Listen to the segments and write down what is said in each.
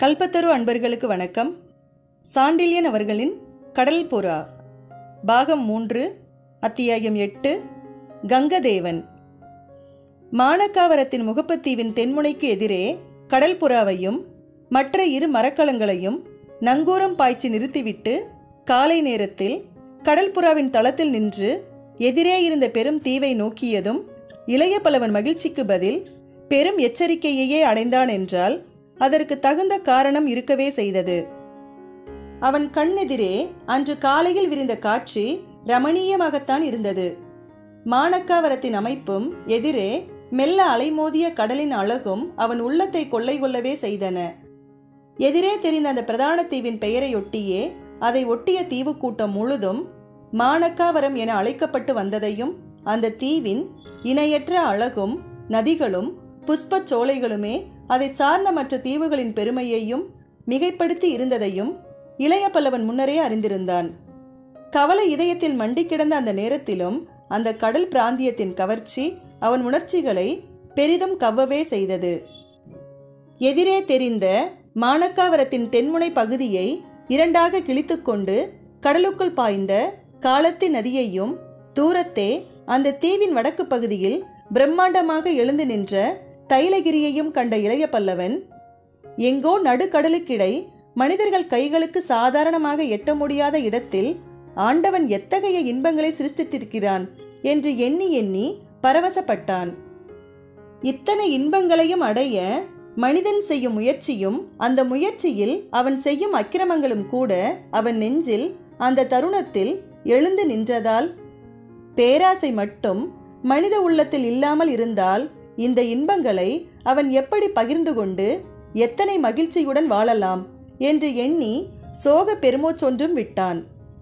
கல்பத்தரு அன்பர்களுக்கு வணக்கம் சாண்டில்யன் அவர்களின் கடல் புறா பாகம் மூன்று அத்தியாயம் எட்டு கங்கதேவன் மானக்காவரத்தின் முகப்புத்தீவின் தென்முனைக்கு எதிரே கடல் புறாவையும் மற்ற இரு மரக்கலங்களையும் நங்கூரம் பாய்ச்சி நிறுத்திவிட்டு காலை நேரத்தில் கடல் புறாவின் தளத்தில் நின்று எதிரே இருந்த பெரும் தீவை நோக்கியதும் இளைய பலவன் மகிழ்ச்சிக்கு பதில் பெரும் எச்சரிக்கையையே அடைந்தான் என்றால் அதற்கு தகுந்த காரணம் இருக்கவே செய்தது அவன் கண்ணெதிரே அன்று காலையில் விரிந்த காட்சி ரமணீயமாகத்தான் இருந்தது மானக்காவரத்தின் அமைப்பும் எதிரே மெல்ல அலைமோதிய கடலின் அழகும் அவன் உள்ளத்தை கொள்ளை கொள்ளவே செய்தன எதிரே தெரிந்த அந்த பிரதான தீவின் பெயரையொட்டியே அதை ஒட்டிய தீவுக்கூட்டம் முழுதும் மானக்காவரம் என அழைக்கப்பட்டு வந்ததையும் அந்த தீவின் இணையற்ற அழகும் நதிகளும் புஷ்பச் சோலைகளுமே அதை சார்ந்த மற்ற தீவுகளின் பெருமையையும் மிகைப்படுத்தி இருந்ததையும் இளைய பல்லவன் முன்னரே அறிந்திருந்தான் கவலை இதயத்தில் மண்டி கிடந்த அந்த நேரத்திலும் அந்த கடல் பிராந்தியத்தின் கவர்ச்சி அவன் உணர்ச்சிகளை பெரிதும் கவ்வவே செய்தது எதிரே தெரிந்த மானக்காவரத்தின் தென்முனை பகுதியை இரண்டாக கிழித்துக்கொண்டு கடலுக்குள் பாய்ந்த காலத்தி நதியையும் தூரத்தே அந்த தீவின் வடக்கு பகுதியில் பிரம்மாண்டமாக எழுந்து நின்ற தைலகிரியையும் கண்ட இளைய பல்லவன் எங்கோ நடுக்கடலுக்கிடை மனிதர்கள் கைகளுக்கு சாதாரணமாக எட்ட முடியாத இடத்தில் ஆண்டவன் எத்தகைய இன்பங்களை சிருஷ்டித்திருக்கிறான் என்று எண்ணி எண்ணி பரவசப்பட்டான் இத்தனை இன்பங்களையும் அடைய மனிதன் செய்யும் முயற்சியும் அந்த முயற்சியில் அவன் செய்யும் அக்கிரமங்களும் கூட அவன் நெஞ்சில் அந்த தருணத்தில் எழுந்து நின்றதால் பேராசை மட்டும் மனித உள்ளத்தில் இல்லாமல் இருந்தால் இந்த இன்பங்களை அவன் எப்படி பகிர்ந்து கொண்டு எத்தனை மகிழ்ச்சியுடன் வாழலாம் என்று எண்ணி சோக பெருமூச்சொன்றும் விட்டான்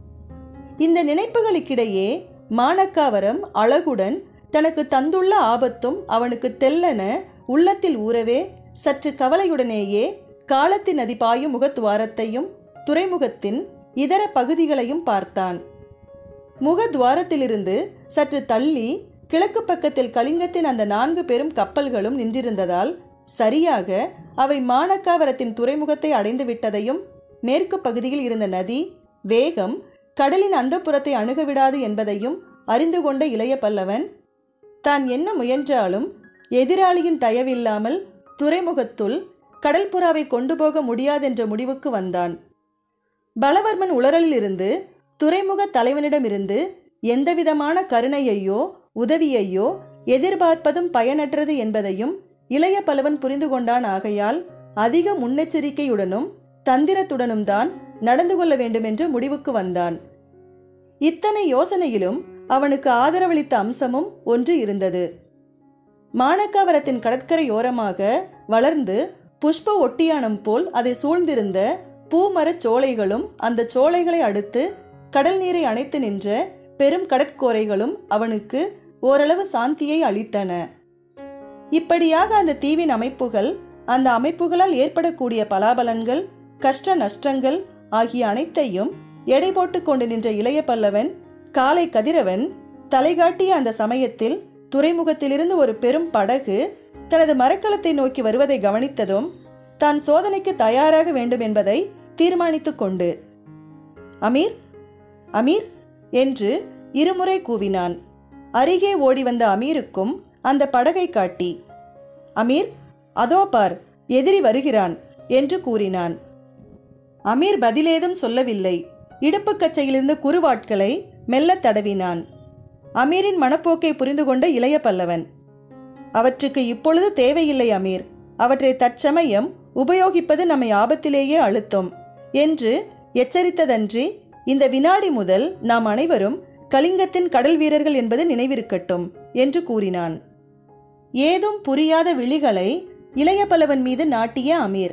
இந்த நினைப்புகளுக்கிடையே மானக்காவரம் அழகுடன் தனக்கு தந்துள்ள ஆபத்தும் அவனுக்கு தெல்லென உள்ளத்தில் ஊறவே சற்று கவலையுடனேயே காலத்தின் நதி பாயும் முகத்துவாரத்தையும் துறைமுகத்தின் இதர பகுதிகளையும் பார்த்தான் முகத்வாரத்திலிருந்து சற்று தள்ளி கிழக்கு பக்கத்தில் கலிங்கத்தின் அந்த நான்கு பெரும் கப்பல்களும் நின்றிருந்ததால் சரியாக அவை மானக்காவரத்தின் துறைமுகத்தை அடைந்து விட்டதையும் மேற்கு பகுதியில் இருந்த நதி வேகம் கடலின் அந்த புறத்தை அணுகவிடாது என்பதையும் அறிந்து கொண்ட இளைய பல்லவன் தான் என்ன முயன்றாலும் எதிராளியின் தயவில்லாமல் துறைமுகத்துள் கடல்புறாவை கொண்டு போக முடியாதென்ற முடிவுக்கு வந்தான் பலவர்மன் உளறலிலிருந்து துறைமுக தலைவனிடமிருந்து எந்தவிதமான கருணையையோ உதவியையோ எதிர்பார்ப்பதும் பயனற்றது என்பதையும் இளைய பலவன் புரிந்து கொண்டான் ஆகையால் அதிக முன்னெச்சரிக்கையுடனும் தந்திரத்துடனும் தான் நடந்து கொள்ள வேண்டுமென்ற முடிவுக்கு வந்தான் இத்தனை யோசனையிலும் அவனுக்கு ஆதரவளித்த அம்சமும் ஒன்று இருந்தது மானக்காவரத்தின் கடற்கரையோரமாக வளர்ந்து புஷ்ப ஒட்டியானம் போல் அதை சூழ்ந்திருந்த பூமரச் சோலைகளும் அந்த சோலைகளை அடுத்து கடல் நீரை அணைத்து நின்ற பெரும் கடற்கோரைகளும் அவனுக்கு ஓரளவு சாந்தியை அளித்தன இப்படியாக அந்த தீவின் அமைப்புகள் அந்த அமைப்புகளால் ஏற்படக்கூடிய பலாபலன்கள் கஷ்ட நஷ்டங்கள் ஆகிய அனைத்தையும் எடை போட்டு கொண்டு நின்ற இளைய பல்லவன் காலை கதிரவன் தலைகாட்டிய அந்த சமயத்தில் துறைமுகத்திலிருந்து ஒரு பெரும் படகு தனது மரக்கலத்தை நோக்கி வருவதை கவனித்ததும் தான் சோதனைக்கு தயாராக வேண்டும் என்பதை தீர்மானித்து கொண்டு அமீர் அமீர் என்று இருமுறை கூவினான் அருகே ஓடி வந்த அமீருக்கும் அந்த படகை காட்டி அமீர் அதோ பார் எதிரி வருகிறான் என்று கூறினான் அமீர் பதிலேதும் சொல்லவில்லை இடுப்பு கச்சையிலிருந்து குறுவாட்களை மெல்ல தடவினான் அமீரின் மனப்போக்கை புரிந்து கொண்ட இளைய பல்லவன் அவற்றுக்கு இப்பொழுது தேவையில்லை அமீர் அவற்றை தற்சமயம் உபயோகிப்பது நம்மை ஆபத்திலேயே அழுத்தும் என்று எச்சரித்ததன்றி இந்த வினாடி முதல் நாம் அனைவரும் கலிங்கத்தின் கடல் வீரர்கள் என்பது நினைவிருக்கட்டும் என்று கூறினான் ஏதும் புரியாத விழிகளை இளைய பல்லவன் மீது நாட்டிய அமீர்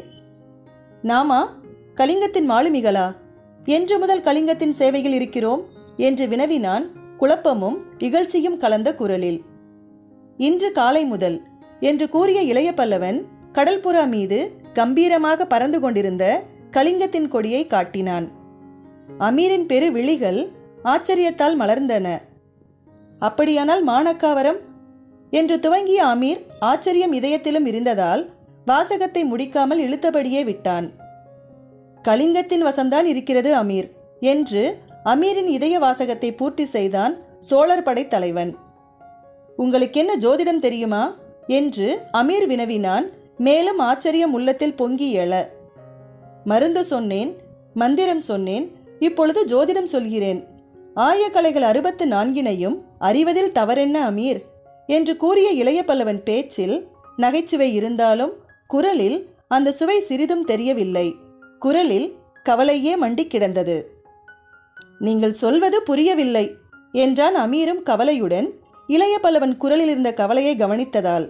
நாமா கலிங்கத்தின் மாலுமிகளா என்று முதல் கலிங்கத்தின் சேவையில் இருக்கிறோம் என்று வினவினான் குழப்பமும் இகழ்ச்சியும் கலந்த குரலில் இன்று காலை முதல் என்று கூறிய இளைய பல்லவன் கடல்புறா மீது கம்பீரமாக பறந்து கொண்டிருந்த கலிங்கத்தின் கொடியை காட்டினான் அமீரின் பெரு விழிகள் ஆச்சரியத்தால் மலர்ந்தன அப்படியானால் மானக்காவரம் என்று துவங்கிய அமீர் ஆச்சரியம் இதயத்திலும் இருந்ததால் வாசகத்தை முடிக்காமல் இழுத்தபடியே விட்டான் கலிங்கத்தின் வசம்தான் இருக்கிறது அமீர் என்று அமீரின் இதய வாசகத்தை பூர்த்தி செய்தான் சோழர் படை தலைவன் உங்களுக்கு என்ன ஜோதிடம் தெரியுமா என்று அமீர் வினவினான் மேலும் ஆச்சரியம் உள்ளத்தில் பொங்கி எழ மருந்து சொன்னேன் மந்திரம் சொன்னேன் இப்பொழுது ஜோதிடம் சொல்கிறேன் ஆயக்கலைகள் அறுபத்து நான்கினையும் அறிவதில் தவறென்ன அமீர் என்று கூறிய இளைய பல்லவன் பேச்சில் நகைச்சுவை இருந்தாலும் குரலில் அந்த சுவை சிறிதும் தெரியவில்லை குரலில் கவலையே மண்டி கிடந்தது நீங்கள் சொல்வது புரியவில்லை என்றான் அமீரும் கவலையுடன் இளைய பல்லவன் குரலில் இருந்த கவலையை கவனித்ததால்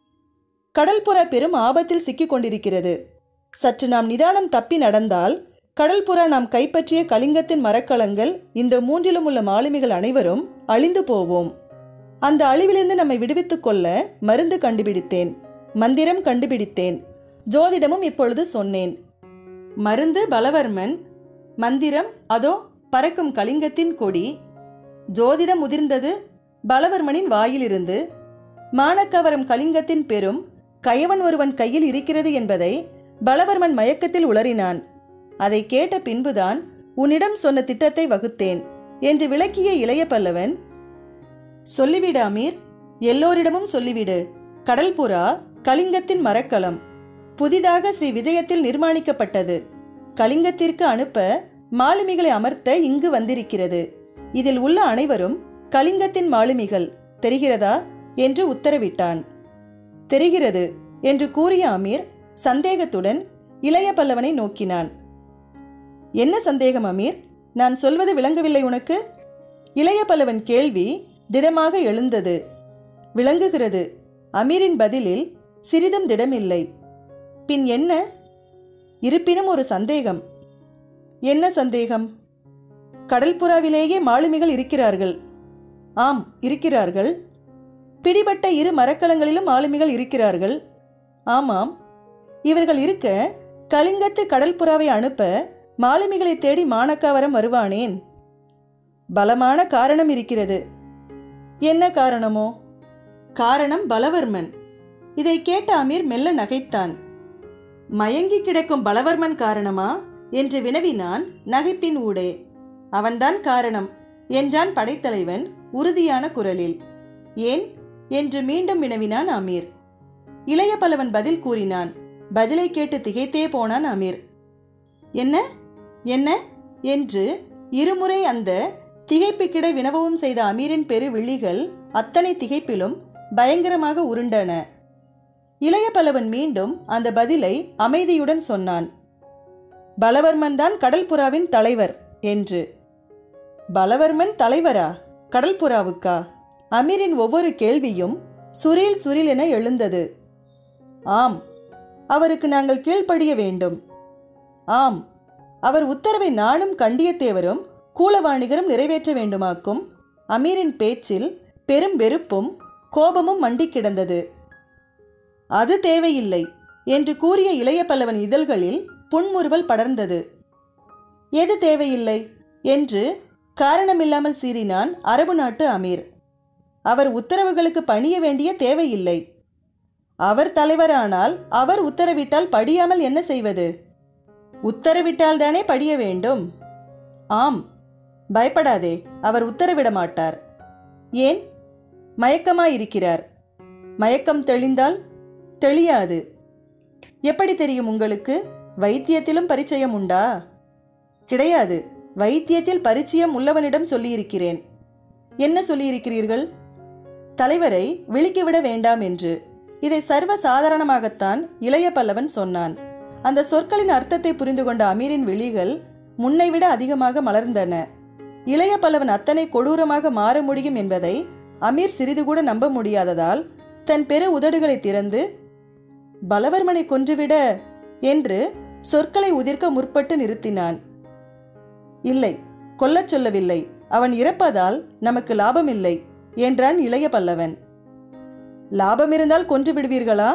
கடல்புற பெரும் ஆபத்தில் சிக்கிக் கொண்டிருக்கிறது சற்று நாம் நிதானம் தப்பி நடந்தால் கடல்புறா நாம் கைப்பற்றிய கலிங்கத்தின் மரக்கலங்கள் இந்த மூன்றிலும் உள்ள மாலுமிகள் அனைவரும் அழிந்து போவோம் அந்த அழிவிலிருந்து நம்மை விடுவித்துக் கொள்ள மருந்து கண்டுபிடித்தேன் மந்திரம் கண்டுபிடித்தேன் ஜோதிடமும் இப்பொழுது சொன்னேன் மருந்து பலவர்மன் மந்திரம் அதோ பறக்கும் கலிங்கத்தின் கொடி ஜோதிடம் உதிர்ந்தது பலவர்மனின் வாயிலிருந்து மானக்கவரம் கலிங்கத்தின் பெரும் கயவன் ஒருவன் கையில் இருக்கிறது என்பதை பலவர்மன் மயக்கத்தில் உளறினான் அதை கேட்ட பின்புதான் உன்னிடம் சொன்ன திட்டத்தை வகுத்தேன் என்று விளக்கிய இளைய பல்லவன் சொல்லிவிடு அமீர் எல்லோரிடமும் சொல்லிவிடு கடல்புறா கலிங்கத்தின் மரக்கலம் புதிதாக ஸ்ரீ விஜயத்தில் நிர்மாணிக்கப்பட்டது கலிங்கத்திற்கு அனுப்ப மாலுமிகளை அமர்த்த இங்கு வந்திருக்கிறது இதில் உள்ள அனைவரும் கலிங்கத்தின் மாலுமிகள் தெரிகிறதா என்று உத்தரவிட்டான் தெரிகிறது என்று கூறிய அமீர் சந்தேகத்துடன் இளைய பல்லவனை நோக்கினான் என்ன சந்தேகம் அமீர் நான் சொல்வது விளங்கவில்லை உனக்கு இளைய பல்லவன் கேள்வி திடமாக எழுந்தது விளங்குகிறது அமீரின் பதிலில் சிறிதும் திடமில்லை பின் என்ன இருப்பினும் ஒரு சந்தேகம் என்ன சந்தேகம் கடல்புறாவிலேயே மாலுமிகள் இருக்கிறார்கள் ஆம் இருக்கிறார்கள் பிடிபட்ட இரு மரக்கலங்களிலும் மாலுமிகள் இருக்கிறார்கள் ஆமாம் இவர்கள் இருக்க கலிங்கத்து கடல்புறாவை அனுப்ப மாலுமிகளை தேடி மானக்காவரம் வருவானேன் பலமான காரணம் இருக்கிறது என்ன காரணமோ காரணம் பலவர்மன் இதை கேட்ட அமீர் மெல்ல நகைத்தான் மயங்கி கிடக்கும் பலவர்மன் காரணமா என்று வினவினான் நகைப்பின் ஊடே அவன்தான் காரணம் என்றான் படைத்தலைவன் உறுதியான குரலில் ஏன் என்று மீண்டும் வினவினான் அமீர் இளைய பல்லவன் பதில் கூறினான் பதிலை கேட்டு திகைத்தே போனான் அமீர் என்ன என்ன என்று இருமுறை அந்த திகைப்புக்கிட வினவவும் செய்த அமீரின் பெரு விழிகள் அத்தனை திகைப்பிலும் பயங்கரமாக உருண்டன இளைய பல்லவன் மீண்டும் அந்த பதிலை அமைதியுடன் சொன்னான் பலவர்மன் தான் கடல்புறாவின் தலைவர் என்று பலவர்மன் தலைவரா கடல்புறாவுக்கா அமீரின் ஒவ்வொரு கேள்வியும் சுரீல் சுரீல் என எழுந்தது ஆம் அவருக்கு நாங்கள் கீழ்ப்படிய வேண்டும் ஆம் அவர் உத்தரவை நானும் கண்டியத்தேவரும் கூலவாணிகரும் நிறைவேற்ற வேண்டுமாக்கும் அமீரின் பேச்சில் பெரும் வெறுப்பும் கோபமும் மண்டி கிடந்தது அது தேவையில்லை என்று கூறிய இளைய பல்லவன் இதழ்களில் புன்முறுவல் படர்ந்தது எது தேவையில்லை என்று காரணமில்லாமல் சீறினான் அரபு நாட்டு அமீர் அவர் உத்தரவுகளுக்கு பணிய வேண்டிய தேவையில்லை அவர் தலைவரானால் அவர் உத்தரவிட்டால் படியாமல் என்ன செய்வது உத்தரவிட்டால் தானே படிய வேண்டும் ஆம் பயப்படாதே அவர் உத்தரவிட மாட்டார் ஏன் மயக்கமாயிருக்கிறார் மயக்கம் தெளிந்தால் தெளியாது எப்படி தெரியும் உங்களுக்கு வைத்தியத்திலும் பரிச்சயம் உண்டா கிடையாது வைத்தியத்தில் பரிச்சயம் உள்ளவனிடம் சொல்லியிருக்கிறேன் என்ன சொல்லியிருக்கிறீர்கள் தலைவரை விழிக்கிவிட வேண்டாம் என்று இதை சர்வ சாதாரணமாகத்தான் இளைய பல்லவன் சொன்னான் அந்த சொற்களின் அர்த்தத்தை புரிந்து கொண்ட அமீரின் விழிகள் முன்னைவிட அதிகமாக மலர்ந்தன இளைய பல்லவன் அத்தனை கொடூரமாக மாற முடியும் என்பதை அமீர் சிறிது கூட நம்ப முடியாததால் தன் பெரு உதடுகளை திறந்து பலவர்மனை கொன்றுவிட என்று சொற்களை உதிர்க்க முற்பட்டு நிறுத்தினான் இல்லை கொல்லச் சொல்லவில்லை அவன் இறப்பதால் நமக்கு லாபம் இல்லை என்றான் இளைய பல்லவன் லாபம் இருந்தால் கொன்று விடுவீர்களா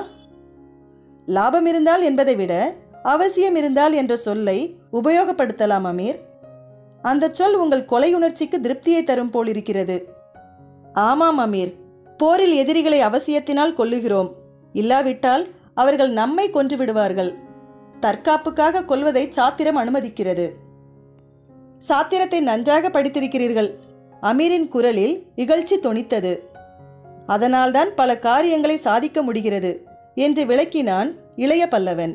லாபம் இருந்தால் என்பதை விட அவசியம் இருந்தால் என்ற சொல்லை உபயோகப்படுத்தலாம் அமீர் அந்த சொல் உங்கள் கொலை உணர்ச்சிக்கு திருப்தியை தரும் போல் இருக்கிறது ஆமாம் அமீர் போரில் எதிரிகளை அவசியத்தினால் கொல்லுகிறோம் இல்லாவிட்டால் அவர்கள் நம்மை கொன்று விடுவார்கள் தற்காப்புக்காக கொல்வதை சாத்திரம் அனுமதிக்கிறது சாத்திரத்தை நன்றாக படித்திருக்கிறீர்கள் அமீரின் குரலில் இகழ்ச்சி தொனித்தது அதனால்தான் பல காரியங்களை சாதிக்க முடிகிறது என்று விளக்கினான் இளைய பல்லவன்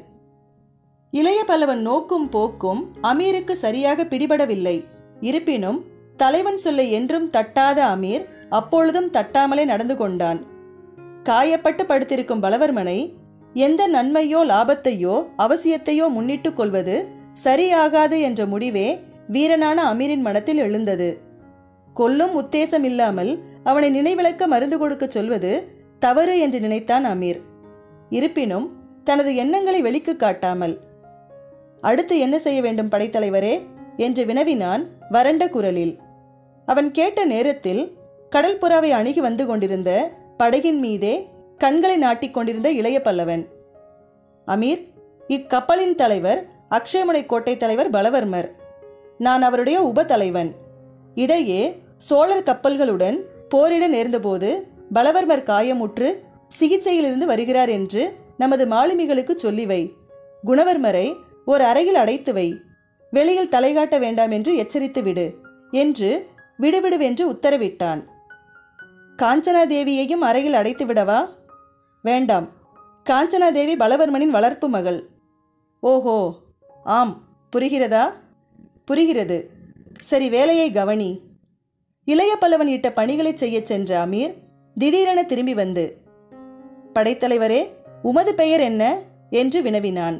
இளைய பல்லவன் நோக்கும் போக்கும் அமீருக்கு சரியாக பிடிபடவில்லை இருப்பினும் தலைவன் சொல்லை என்றும் தட்டாத அமீர் அப்பொழுதும் தட்டாமலே நடந்து கொண்டான் காயப்பட்டு படுத்திருக்கும் பலவர்மனை எந்த நன்மையோ லாபத்தையோ அவசியத்தையோ முன்னிட்டு கொள்வது சரியாகாது என்ற முடிவே வீரனான அமீரின் மனத்தில் எழுந்தது கொல்லும் உத்தேசம் இல்லாமல் அவனை நினைவிளக்க மருந்து கொடுக்க சொல்வது தவறு என்று நினைத்தான் அமீர் இருப்பினும் தனது எண்ணங்களை வெளிக்கு காட்டாமல் அடுத்து என்ன செய்ய வேண்டும் படைத்தலைவரே என்று வினவினான் வறண்ட குரலில் அவன் கேட்ட நேரத்தில் கடல் புறாவை அணுகி வந்து கொண்டிருந்த படகின் மீதே கண்களை நாட்டிக் கொண்டிருந்த இளைய பல்லவன் அமீர் இக்கப்பலின் தலைவர் அக்ஷயமுனை கோட்டை தலைவர் பலவர்மர் நான் அவருடைய உபதலைவன் இடையே சோழர் கப்பல்களுடன் போரிட நேர்ந்தபோது பலவர்மர் காயமுற்று சிகிச்சையிலிருந்து வருகிறார் என்று நமது மாலுமிகளுக்கு சொல்லி வை குணவர்மரை ஒரு அறையில் அடைத்து வை வெளியில் தலைகாட்ட வேண்டாம் என்று எச்சரித்து விடு என்று விடுவிடுவென்று உத்தரவிட்டான் காஞ்சனாதேவியையும் அறையில் அடைத்து விடவா வேண்டாம் காஞ்சனாதேவி பலவர்மனின் வளர்ப்பு மகள் ஓஹோ ஆம் புரிகிறதா புரிகிறது சரி வேலையை கவனி இளைய பல்லவன் இட்ட பணிகளைச் செய்யச் சென்ற அமீர் திடீரென திரும்பி வந்து படைத்தலைவரே உமது பெயர் என்ன என்று வினவினான்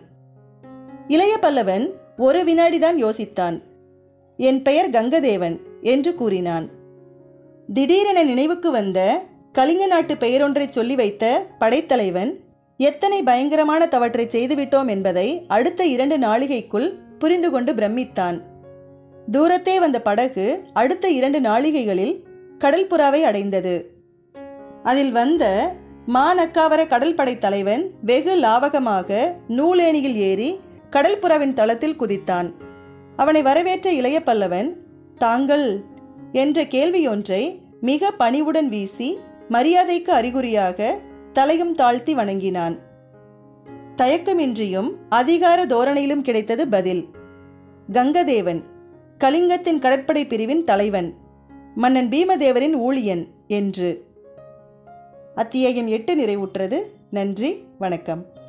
இளைய பல்லவன் ஒரு வினாடிதான் யோசித்தான் என் பெயர் கங்கதேவன் என்று கூறினான் திடீரென நினைவுக்கு வந்த கலிங்க நாட்டு பெயரொன்றை சொல்லி வைத்த படைத்தலைவன் எத்தனை பயங்கரமான தவற்றை செய்துவிட்டோம் என்பதை அடுத்த இரண்டு நாளிகைக்குள் புரிந்து கொண்டு பிரமித்தான் தூரத்தே வந்த படகு அடுத்த இரண்டு நாளிகைகளில் கடல்புறாவை அடைந்தது அதில் வந்த மாநக்காவர கடற்படை தலைவன் வெகு லாவகமாக நூலேணியில் ஏறி கடல்புறாவின் தளத்தில் குதித்தான் அவனை வரவேற்ற இளைய பல்லவன் தாங்கள் என்ற கேள்வியொன்றை மிக பணிவுடன் வீசி மரியாதைக்கு அறிகுறியாக தலையும் தாழ்த்தி வணங்கினான் தயக்கமின்றியும் அதிகார தோரணையிலும் கிடைத்தது பதில் கங்கதேவன் கலிங்கத்தின் கடற்படை பிரிவின் தலைவன் மன்னன் பீமதேவரின் ஊழியன் என்று அத்தியாயம் எட்டு நிறைவுற்றது நன்றி வணக்கம்